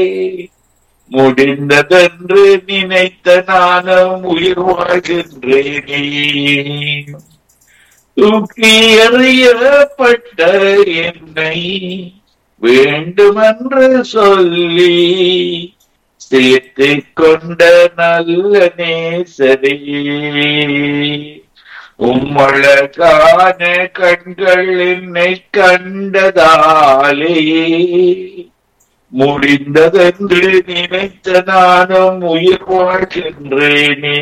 முடிந்ததென்று நினைத்த நானும் உயிர் வாழ்கின்றேனே தூக்கி எறியப்பட்ட என்னை வேண்டுமென்று சொல்லி சேர்த்து கொண்ட நல்ல நேசரே உம்மழகான கண்கள் என்னை கண்டதாலே முடிந்ததென்று நினைத்த நானும் உயிர் வாழ்கின்றேனே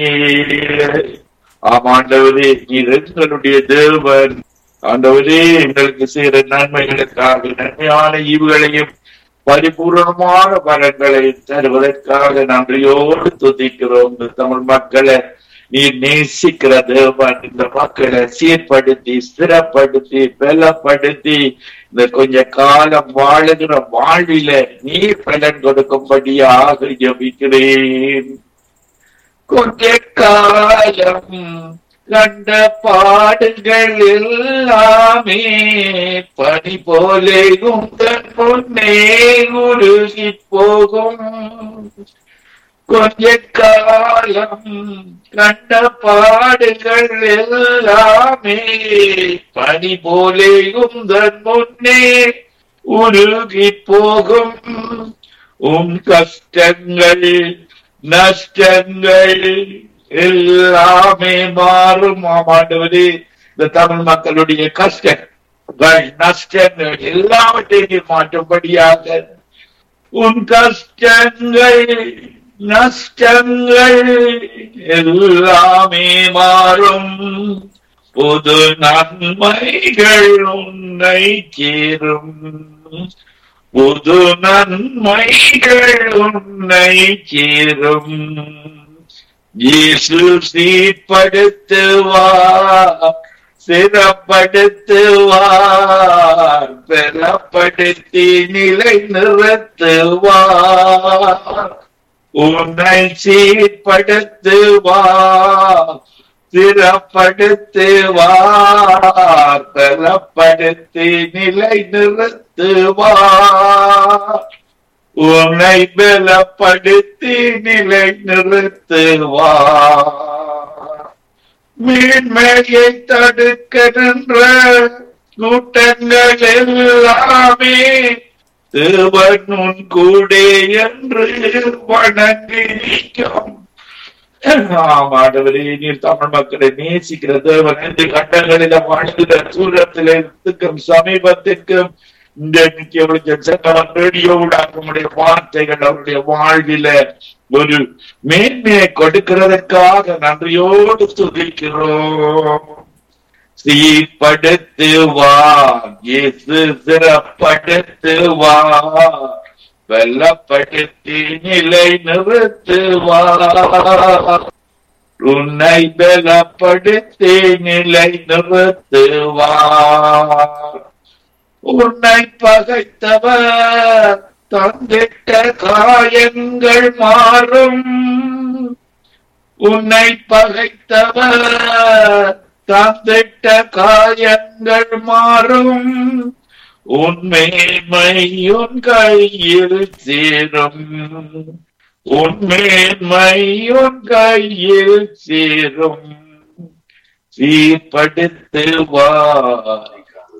ஆமாண்டவரே நீர் எங்களுடைய தேவன் ஆண்டவரே எங்களுக்கு செய்கிற நன்மைகளுக்காக நன்மையான ஈவுகளையும் பரிபூர்ணமான பலன்களை தருவதற்காக நன்றியோடு துதிக்கிறோம் இந்த தமிழ் மக்களை நீர் நேசிக்கிற தேவன் இந்த மக்களை சீர்படுத்தி ஸ்திரப்படுத்தி பலப்படுத்தி இந்த கொஞ்ச காலம் வாழுகிற வாழ்வில நீர் பலன் கொடுக்கும்படியாக ஜபிக்கிறேன் கொஞ்ச காலம் கண்ட பாடுகள் எல்லாமே பனி போலே உந்தன் முன்னே உருகி போகும் கொஞ்ச காலம் கண்ட பாடுகள் எல்லாமே பனி போலே உந்தன் முன்னே உருகி போகும் உம் கஷ்டங்கள் நஷ்டங்கள் எல்லாமே மாறும் ஆமாண்டவரே இந்த தமிழ் மக்களுடைய கஷ்டங்கள் நஷ்டங்கள் எல்லாவற்றையும் மாற்றும்படியாக உன் கஷ்டங்கள் நஷ்டங்கள் எல்லாமே மாறும் புது நன்மைகள் உன்னை சேரும் புது நன்மைகள் உன்னை சேரும் இயேசு சீர்படுத்துவார் சிறப்படுத்துவார் பெறப்படுத்தி நிலை நிறுத்துவார் உன்னை சீர்படுத்துவார் சிறப்படுத்துவார் பெறப்படுத்தி நிலை நிறுத்துவார் உன்னை பலப்படுத்தி நிலை நிறுத்துவார் மேன்மையை தடுக்கின்ற கூட்டங்கள் எல்லாமே தேவன் உன் கூடே என்று வணங்கி நிற்கும் ஆமாண்டவரே நீர் தமிழ் மக்களை நேசிக்கிற தேவன் இந்த கண்டங்களில வாழ்கிற தூரத்திலும் சமீபத்திற்கும் இந்த நித்திய வெளிச்சம் ரேடியோவுடாக உடைய வார்த்தைகள் அவருடைய வாழ்வில ஒரு மேன்மையை கொடுக்கிறதற்காக நன்றியோடு துதிக்கிறோம் சீர்படுத்துவார் இயேசு சிறப்படுத்துவார் வெல்லப்படுத்தி நிலை நிறுத்துவார் உன்னை பலப்படுத்தி நிலை நிறுத்துவார் உன்னை பகைத்தவர் தந்திட்ட காயங்கள் மாறும் உன்னை பகைத்தவர் தந்திட்ட காயங்கள் மாறும் உன்மேன்மை உன் கையில் சேரும் உன்மேன்மை உன் கையில் சேரும் சீர்படுத்துவார்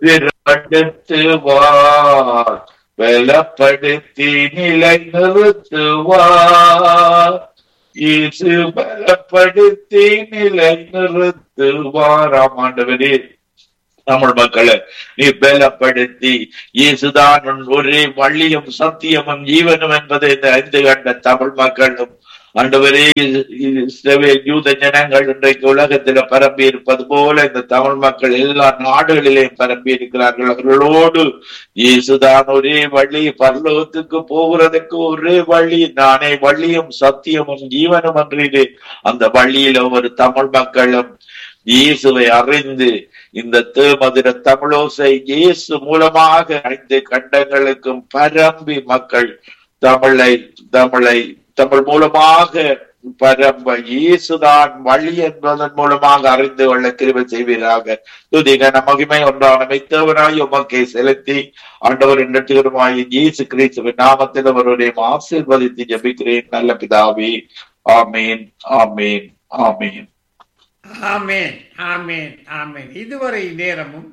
திறப்படுத்துவார் பலப்படுத்தி நிலை நிறுத்துவார் இயேசு பலப்படுத்தி நிலை நிறுத்துவார் ஆமாண்டவரே தமிழ் மக்களை நீ பலப்படுத்தி இயேசுதான் உன் ஒரே வள்ளியும் சத்தியமும் ஜீவனும் என்பதை இந்த ஐந்து கண்ட தமிழ் மக்களும் ஆண்டவரே இஸ்ரவேல் யூத ஜனங்கள் இன்றைக்கு உலகத்தில பரப்பி இருப்பது போல இந்த தமிழ் மக்கள் எல்லா நாடுகளிலேயும் பரப்பி இருக்கிறார்கள் அவர்களோடு இயேசுதான் ஒரே வழி பரலோகத்துக்கு போகிறதுக்கு ஒரே வழி நானே வழியும் சத்தியமும் ஜீவனும் என்று அந்த வழியில ஒரு தமிழ் மக்களும் இயேசுவை அறிந்து இந்த தேமதுர தமிழோசை இயேசு மூலமாக ஐந்து கண்டங்களுக்கும் பரம்பி மக்கள் தமிழை தமிழை தமிழ் மூலமாக பரம்ப இயேசுதான் வழி என்பதன் மூலமாக அறிந்து கொள்ள கிருபை செய்வீராக துதிகன மகிமை ஒன்றான மெத்தவனாய் உமக்கை செலுத்தி ஆண்டவரின் நெட்டுகிறமாய் இயேசு கிறிஸ்துவின் நாமத்தில் அவருடைய ஆசீர்வதித்து ஜபிக்கிறேன் நல்ல பிதாவே ஆமேன் ஆமேன் ஆமேன் ஆமேன் ஆமேன் ஆமேன் இதுவரை நேரமும்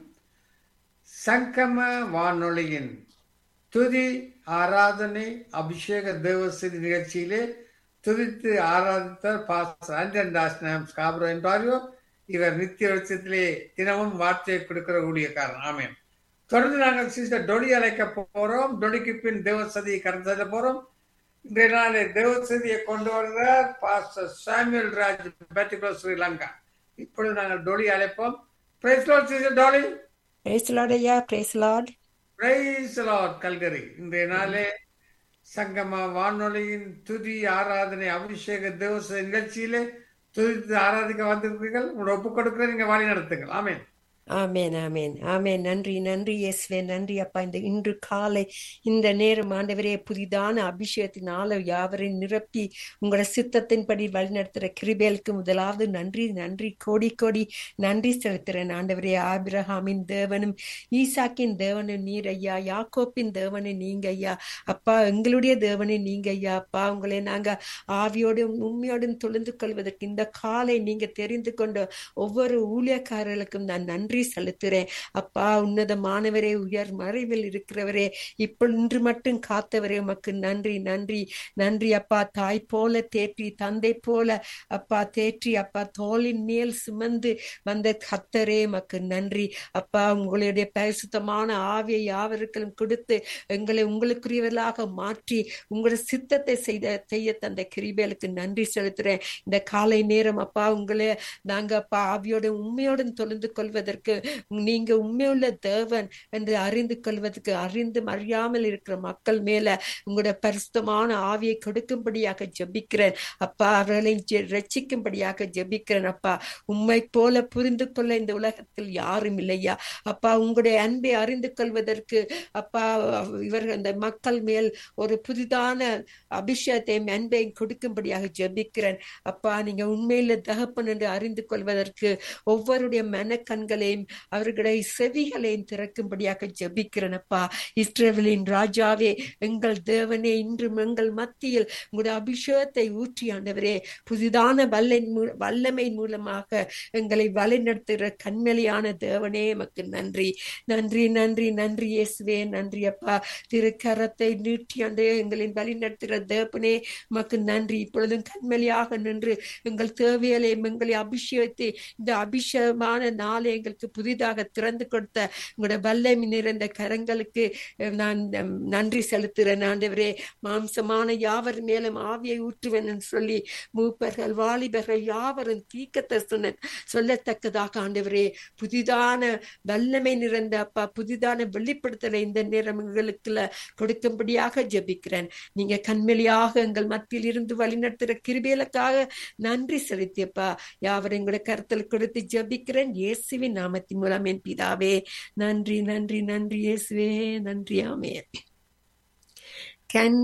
சங்கம வானொலியின் துதி ஆராதனை அபிஷேக தேவஸ்ரீ நிகழ்ச்சியிலே துதித்து ஆராதித்தார் பாஸ்டர் ஆண்டன் தாஸ் நாம் ஸ்காபரோ என்றாரியோ இவர் நித்திய வெளிச்சத்திலே தினமும் வார்த்தையை கொடுக்கிற ஊழியக்காரன் ஆமேன் தொடர்ந்து நாங்கள் சிஸ்டர் டொலி அழைக்க போறோம் டொலிக்கு பின் தேவசதியை கடந்து செல்ல போறோம் இன்றைய நாளை தேவசதியை கொண்டு வருகிறார் pastor Samuel Raj particular Sri Lanka இப்பொழுது நாங்கள் டொலி அழைப்போம் praise Lord sister Dolly praise Lord ஐயா praise Lord praise Lord Calvary இன்றைய நாளே சங்கம வானொலியின் துதி ஆராதனை அபிஷேக தேவச நிகழ்ச்சியிலே துதித்து ஆராதிக்க வந்திருக்கிறீர்கள் உங்களோட ஒப்புக் கொடுக்கிறேன் நீங்க வழி நடத்துங்கள் ஆமேன் ஆமேன் ஆமேன் ஆமேன் நன்றி நன்றி இயேசுவே நன்றி அப்பா இந்த இன்று காலை இந்த நேரம் ஆண்டவரே புதிதான அபிஷேகத்தினால யாவரையும் நிரப்பி உங்களோட சித்தத்தின்படி வழிநடத்துகிற கிருபேலுக்கு முதலாவது நன்றி நன்றி கோடி கோடி நன்றி செலுத்துகிறேன் ஆண்டவரே ஆபிரஹாமின் தேவனும் ஈசாக்கின் தேவனும் நீர் ஐயா யாக்கோப்பின் தேவனும் நீங்க ஐயா அப்பா எங்களுடைய தேவனும் நீங்க ஐயா அப்பா உங்களை நாங்க ஆவியோடும் உண்மையோடும் தொழுந்து கொள்வதற்கு இந்த காலை நீங்க தெரிந்து கொண்ட ஒவ்வொரு ஊழியக்காரர்களுக்கும் நான் நன்றி நன்றி செலுத்துறேன் அப்பா உன்னதமானவரே உயர் மறைவில் இருக்கிறவரே இப்போ இன்று மட்டும் காத்தவரே உமக்கு நன்றி நன்றி நன்றி அப்பா தாய் போல தேற்றி தந்தை போல அப்பா தேற்றி அப்பா தோளின் மேல் சுமந்து வந்த கத்தரே உமக்கு நன்றி அப்பா உங்களுடைய பரிசுத்தமான ஆவியை யாவருக்கும் கொடுத்து எங்களை உங்களுக்குரியவர்களாக மாற்றி உங்களோட சித்தத்தை செய்த செய்ய தந்த கிரிபேலுக்கு நன்றி செலுத்துறேன் இந்த காலை நேரம் அப்பா உங்களை நாங்க அப்பா ஆவியோட உண்மையோடு தொழுந்து கொள்வதற்கு நீங்க உண்மையுள்ள தேவன் என்று அறிந்து கொள்வதற்கு அறிந்து அறியாமல் இருக்கிற மக்கள் மேல உங்களோட பரிசுத்தமான ஆவியை கொடுக்கும்படியாக ஜபிக்கிறேன் அப்பா அவர்களை ரட்சிக்கும்படியாக ஜபிக்கிறேன் அப்பா உண்மை போல புரிந்து கொள்ள இந்த உலகத்தில் யாரும் இல்லையா அப்பா உங்களுடைய அன்பை அறிந்து கொள்வதற்கு அப்பா இவர்கள் அந்த மக்கள் மேல் ஒரு புதிதான அபிஷேகத்தையும் அன்பையும் கொடுக்கும்படியாக ஜபிக்கிறேன் அப்பா நீங்க உண்மையில தகப்பன் என்று அறிந்து கொள்வதற்கு ஒவ்வொருடைய மனக்கண்களையும் அவர்களுடைய செவிகளையும் திறக்கும்படியாக ஜபிக்கிறேன் அப்பா இஸ்ரேலின் ராஜாவே எங்கள் தேவனே இன்றும் எங்கள் மத்தியில் உங்களுடைய அபிஷேகத்தை ஊற்றி ஆண்டவரே புதிதான வல்லை வல்லமை மூலமாக எங்களை வழிநடத்துகிற கண்மலையான தேவனே எமக்கு நன்றி நன்றி நன்றி நன்றி இயேசுவே நன்றி அப்பா திருக்கரத்தை நீட்டி அந்த எங்களின் வழி நடத்துகிற தேவனே உமக்கு நன்றி இப்பொழுதும் கண்மலையாக நின்று எங்கள் தேவைகளையும் எங்களை அபிஷேகத்தை இந்த அபிஷேகமான நாளை எங்களுக்கு புதிதாக திறந்து கொடுத்த உங்களோட வல்லமை நிறைந்த கரங்களுக்கு நான் நன்றி செலுத்துகிறேன் ஆண்டவரே மாம்சமான யாவர் மேலும் ஆவியை ஊற்றுவேன் சொல்லி மூப்பர்கள் வாலிபர்கள் யாவரும் தீக்கத்தை சொன்ன சொல்லத்தக்கதாக ஆண்டவரே புதிதான வல்லமை நிறைந்த அப்பா புதிதான வெளிப்படுத்தலை இந்த நேரம் எங்களுக்குள்ள கொடுக்கும்படியாக ஜபிக்கிறேன் நீங்க கண்மொழியாக எங்கள் மத்தியில் இருந்து வழிநடத்துகிற கிருபியலுக்காக நன்றி செலுத்தியப்பா யாவரும் எங்களுடைய கருத்தில் கொடுத்து ஜபிக்கிறேன் இயேசுவின் நாமத்தின் மூலம் என் பிதாவே நன்றி நன்றி நன்றி இயேசுவே நன்றி ஆமே கண்